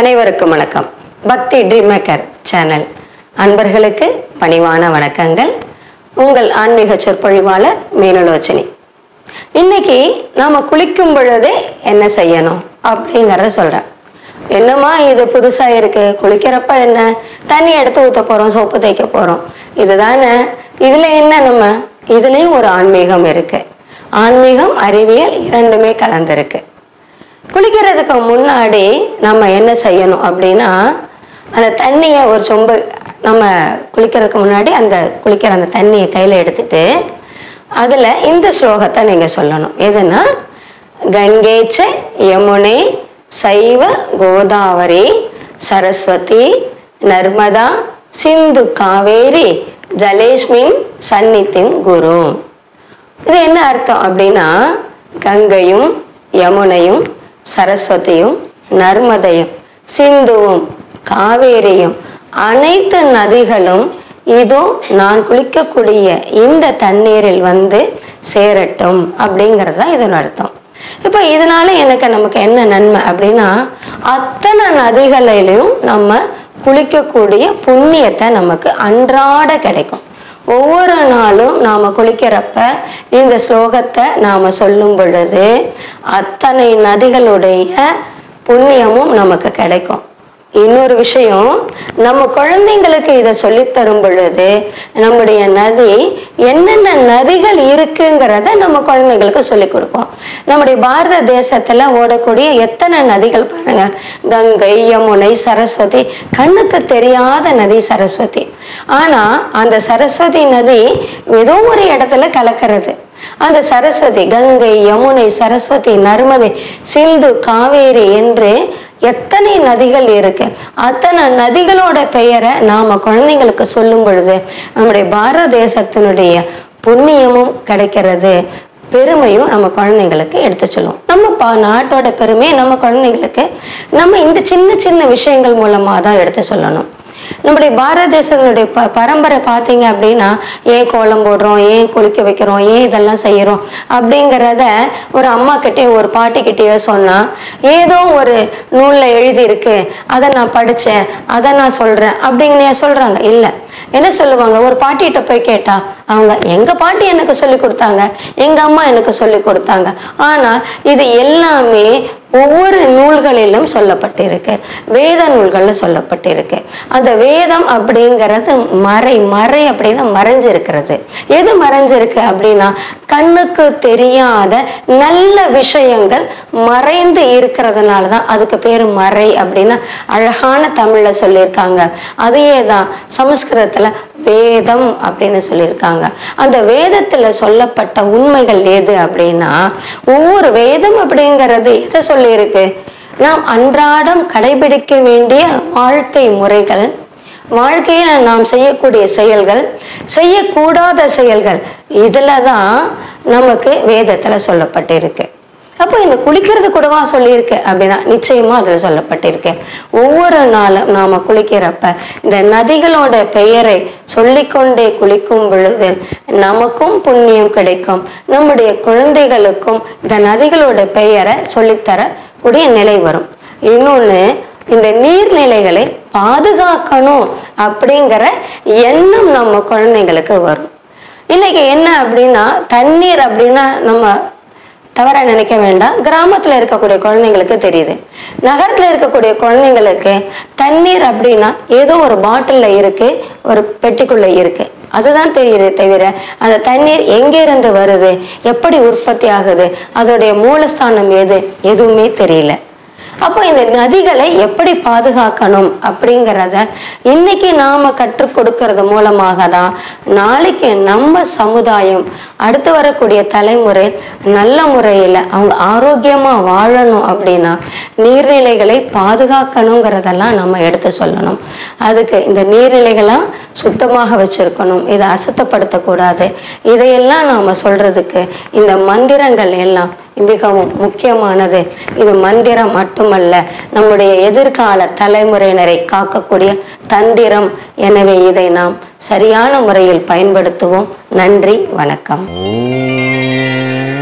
அனைவருக்கும் வணக்கம் பக்தி ட்ரீம் மேக்கர் சேனல் அன்பர்களுக்கு பணிவான வணக்கங்கள் உங்கள் ஆன்மீக சொற்பொழிவாளர் மீனலோச்சனி இன்னைக்கு நாம குளிக்கும் பொழுது என்ன செய்யணும் அப்படிங்கிறத சொல்றேன் என்னம்மா இது புதுசா இருக்கு குளிக்கிறப்ப என்ன தண்ணி எடுத்து ஊத்த போறோம் சோப்பு தேய்க்க போறோம் இதுதானே இதுல என்ன நம்ம இதுலயும் ஒரு ஆன்மீகம் இருக்கு ஆன்மீகம் அறிவியல் இரண்டுமே கலந்திருக்கு குளிக்கிறதுக்கு முன்னாடி நம்ம என்ன செய்யணும் அப்படின்னா அந்த தண்ணியை ஒரு சொம்பு நம்ம குளிக்கிறதுக்கு முன்னாடி அந்த குளிக்கிற அந்த தண்ணியை கையில் எடுத்துட்டு அதில் இந்த ஸ்லோகத்தை நீங்கள் சொல்லணும் எதுனா கங்கேச்ச யமுனே சைவ கோதாவரி சரஸ்வதி நர்மதா சிந்து காவேரி ஜலேஸ்மின் சந்நித்தின் குரு இது என்ன அர்த்தம் அப்படின்னா கங்கையும் யமுனையும் சரஸ்வதியும் நர்மதையும் சிந்துவும் காவேரியும் அனைத்து நதிகளும் இதோ நான் குளிக்கக்கூடிய இந்த தண்ணீரில் வந்து சேரட்டும் அப்படிங்கிறது தான் இதன் அர்த்தம் இப்போ இதனால எனக்கு நமக்கு என்ன நன்மை அப்படின்னா அத்தனை நதிகளிலையும் நம்ம குளிக்கக்கூடிய புண்ணியத்தை நமக்கு அன்றாட கிடைக்கும் ஒவ்வொரு நாளும் நாம் குளிக்கிறப்ப இந்த ஸ்லோகத்தை நாம் சொல்லும் பொழுது அத்தனை நதிகளுடைய புண்ணியமும் நமக்கு கிடைக்கும் இன்னொரு விஷயம் நம்ம குழந்தைங்களுக்கு இதை சொல்லித் தரும் பொழுது நம்முடைய நதி என்னென்ன நதிகள் இருக்குங்கிறத நம்ம குழந்தைங்களுக்கு சொல்லிக் கொடுப்போம் நம்முடைய பாரத தேசத்துல ஓடக்கூடிய எத்தனை நதிகள் பாருங்க கங்கை யமுனை சரஸ்வதி கண்ணுக்கு தெரியாத நதி சரஸ்வதி ஆனா அந்த சரஸ்வதி நதி ஏதோ ஒரு இடத்துல கலக்கிறது அந்த சரஸ்வதி கங்கை யமுனை சரஸ்வதி நர்மதை சிந்து காவேரி என்று எத்தனை நதிகள் இருக்கு அத்தனை நதிகளோட பெயரை நாம குழந்தைங்களுக்கு சொல்லும் பொழுது நம்முடைய பாரத தேசத்தினுடைய புண்ணியமும் கிடைக்கிறது பெருமையும் நம்ம குழந்தைங்களுக்கு எடுத்து சொல்லுவோம் நம்ம பா நாட்டோட பெருமையை நம்ம குழந்தைங்களுக்கு நம்ம இந்த சின்ன சின்ன விஷயங்கள் மூலமாக தான் எடுத்து சொல்லணும் நம்முடைய பாரத தேசத்தினுடைய ப பரம்பரை பார்த்தீங்க அப்படின்னா ஏன் கோலம் போடுறோம் ஏன் குளிக்க வைக்கிறோம் ஏன் இதெல்லாம் செய்கிறோம் அப்படிங்கிறத ஒரு அம்மா கிட்டேயோ ஒரு பாட்டிக்கிட்டேயோ சொன்னால் ஏதோ ஒரு நூலில் எழுதியிருக்கு அதை நான் படித்தேன் அதை நான் சொல்கிறேன் அப்படிங்கனையா சொல்கிறாங்க இல்லை என்ன சொல்லுவாங்க ஒரு பாட்டிகிட்ட போய் கேட்டா அவங்க எங்கள் பாட்டி எனக்கு சொல்லி கொடுத்தாங்க எங்கள் அம்மா எனக்கு சொல்லி கொடுத்தாங்க ஆனால் இது எல்லாமே ஒவ்வொரு நூல்களிலும் சொல்லப்பட்டிருக்கு வேத நூல்களில் சொல்லப்பட்டிருக்கு அந்த வேதம் அப்படிங்கிறது மறை மறை அப்படின்னா மறைஞ்சிருக்கிறது எது மறைஞ்சிருக்கு அப்படின்னா கண்ணுக்கு தெரியாத நல்ல விஷயங்கள் மறைந்து இருக்கிறதுனால தான் அதுக்கு பேர் மறை அப்படின்னா அழகான தமிழ்ல சொல்லியிருக்காங்க அதையே தான் சமஸ்கிருதத்துல வேதம் அப்படின்னு சொல்லியிருக்காங்க அந்த வேதத்துல சொல்லப்பட்ட உண்மைகள் எது அப்படின்னா ஒவ்வொரு வேதம் அப்படிங்கிறது எதை சொல்லியிருக்கு நாம் அன்றாடம் கடைபிடிக்க வேண்டிய வாழ்க்கை முறைகள் வாழ்க்கையில் நாம் செய்யக்கூடிய செயல்கள் செய்யக்கூடாத செயல்கள் இதில் தான் நமக்கு வேதத்தில் சொல்லப்பட்டிருக்கு அப்போ இந்த குளிக்கிறது கூடவா சொல்லியிருக்கு அப்படின்னா நிச்சயமா அதில் சொல்லப்பட்டிருக்கு ஒவ்வொரு நாளும் நாம குளிக்கிறப்ப இந்த நதிகளோட பெயரை சொல்லிக்கொண்டே குளிக்கும் பொழுது நமக்கும் புண்ணியம் கிடைக்கும் நம்முடைய குழந்தைகளுக்கும் இந்த நதிகளோட பெயரை சொல்லித்தரக்கூடிய நிலை வரும் இன்னொன்று இந்த நீர்நிலைகளை பாதுகாக்கணும் அப்படிங்கிற எண்ணம் நம்ம குழந்தைங்களுக்கு வரும் இன்னைக்கு என்ன அப்படின்னா தண்ணீர் அப்படின்னா நம்ம தவறா நினைக்க வேண்டாம் கிராமத்துல இருக்கக்கூடிய குழந்தைங்களுக்கு தெரியுது நகரத்துல இருக்கக்கூடிய குழந்தைங்களுக்கு தண்ணீர் அப்படின்னா ஏதோ ஒரு பாட்டில்ல இருக்கு ஒரு பெட்டிக்குள்ள இருக்கு அதுதான் தெரியுது தவிர அந்த தண்ணீர் எங்கிருந்து வருது எப்படி உற்பத்தி ஆகுது அதோடைய மூலஸ்தானம் எது எதுவுமே தெரியல அப்போ இந்த நதிகளை எப்படி பாதுகாக்கணும் அப்படிங்கிறத இன்னைக்கு நாம கற்றுக் கொடுக்கறது மூலமாக தான் நாளைக்கு நம்ம சமுதாயம் அடுத்து வரக்கூடிய தலைமுறை நல்ல முறையில் அவங்க ஆரோக்கியமா வாழணும் அப்படின்னா நீர்நிலைகளை பாதுகாக்கணுங்கிறதெல்லாம் நம்ம எடுத்து சொல்லணும் அதுக்கு இந்த நீர்நிலைகளாம் சுத்தமாக வச்சிருக்கணும் இதை அசுத்தப்படுத்தக்கூடாது இதையெல்லாம் நாம சொல்றதுக்கு இந்த மந்திரங்கள் எல்லாம் மிகவும் முக்கியமானது இது மந்திரம் மட்டுமல்ல நம்முடைய எதிர்கால தலைமுறையினரை காக்கக்கூடிய தந்திரம் எனவே இதை நாம் சரியான முறையில் பயன்படுத்துவோம் நன்றி வணக்கம் ஓம்